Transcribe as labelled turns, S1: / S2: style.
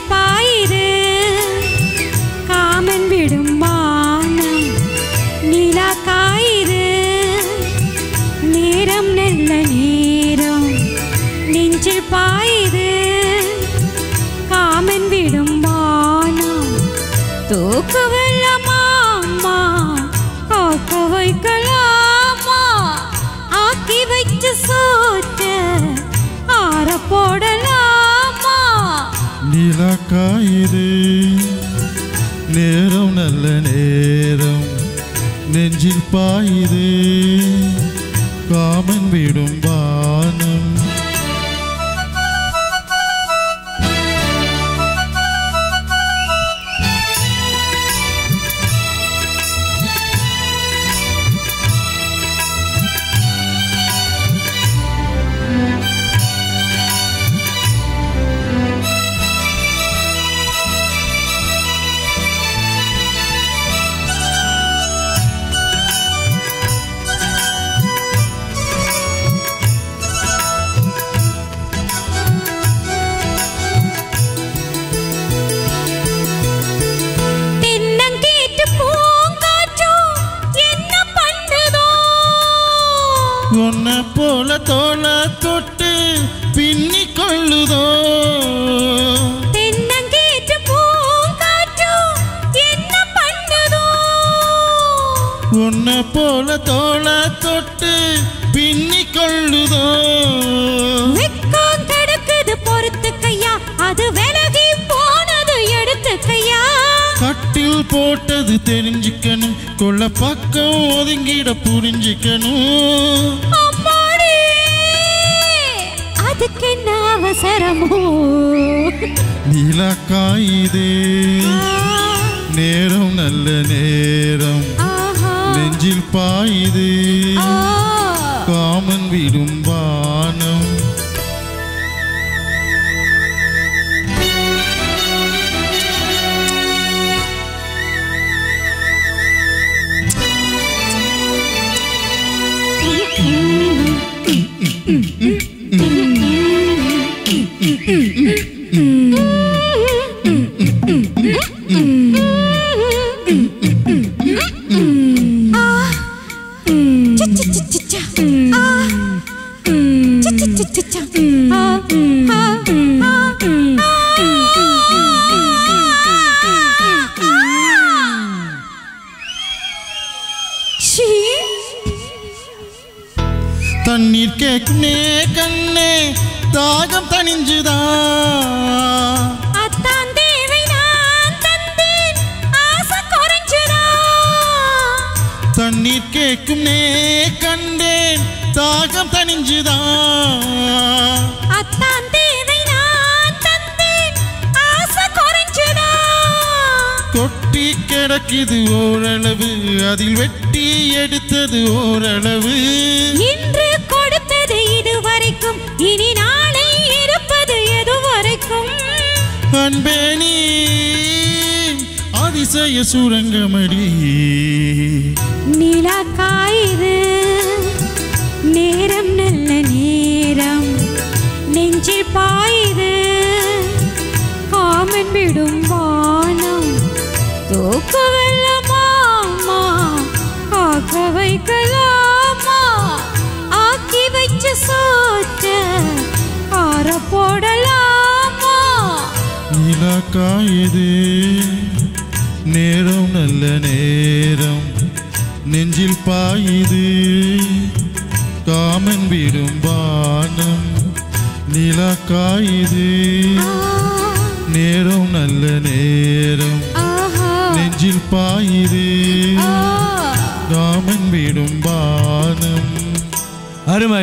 S1: நெஞ்சில் பாயுது காமன் விடும் வானம் நிலா காயுது நேரம் நல்ல நேரம் நெஞ்சில் பாயுது காமன் விடும் வானம் தூக்கு வெள்ளமாமா காக்க வைக்கலாமா ஆக்கி வச்ச சோற்ற ஆற போடலாமா
S2: நிலா காயுது நேரம் நல்ல நேரம் நெஞ்சில் பாயுது காமன் விடும் வானம்
S1: தென்னங்கீற்று பூங்காற்றும் என்ன பண்ணுதோ
S2: உன்னை போல தோள தொட்டு பின்னி கொள்ளுதோ
S1: தென்னங்கீற்று பூங்காற்றும் என்ன பண்ணுதோ
S2: உன்னை போல தோள தொட்டு பின்னி கொள்ளுதோ
S1: வெக்கம் கிடக்குது பொறுத்துக்கையா அது விலகி போனது எடுத்துக்கையா
S2: கட்டில் போட்டது தெரிஞ்சுக்கணும் கொள்ள பக்கம் ஒதுங்கிட புரிஞ்சுக்கணும்
S1: அம்மாடி அதுக்கு என்ன அவசரமோ
S2: நிலா காயுதே நேரம் நல்ல நேரம்
S1: ஆஹா
S2: நெஞ்சில் பாயுது
S1: ஆ
S2: காமன் விடும் வானம் தண்ணீர் கேக்குனே கண்ணே தாகம் தணிஞ்சுதா
S1: அத்தான் தேவை நான் தந்தேன் ஆசை குறைஞ்சுதா
S2: தண்ணீர் கேக்கும் நே கண்டேன் தாகம் தணிஞ்சுதா
S1: அத்தான் தேவை நான் தந்தேன் ஆசை குறைஞ்சுதா
S2: கொட்டி கிடக்குது ஓரளவு அதில் வெட்டி எடுத்தது ஓரளவு
S1: இன்று கொடுத்தது இதுவரைக்கும் இனி நாளை இருப்பது எதுவரைக்கும்
S2: அன்பே நீ அதிசய சுரங்கமடி
S1: நிலா காயுது நேரம் நல்ல நேரம் நெஞ்சில் பாயுது காமன் விடும் வானம் தூக்க வெள்ளமாமா காக்க வைக்கலாமா ஆக்கி வச்ச சோற்ற ஆற போடலாமா
S2: நிலா காயுது நேரம் நல்ல நேரம் நெஞ்சில் பாயுது காமன் விடும் வானம் நிலா காயுது நேரம் நல்ல நேரம்
S1: ஆஹா
S2: நெஞ்சில் பாயுது
S1: ஆ
S2: காமன் விடும் வானம்
S3: அருமை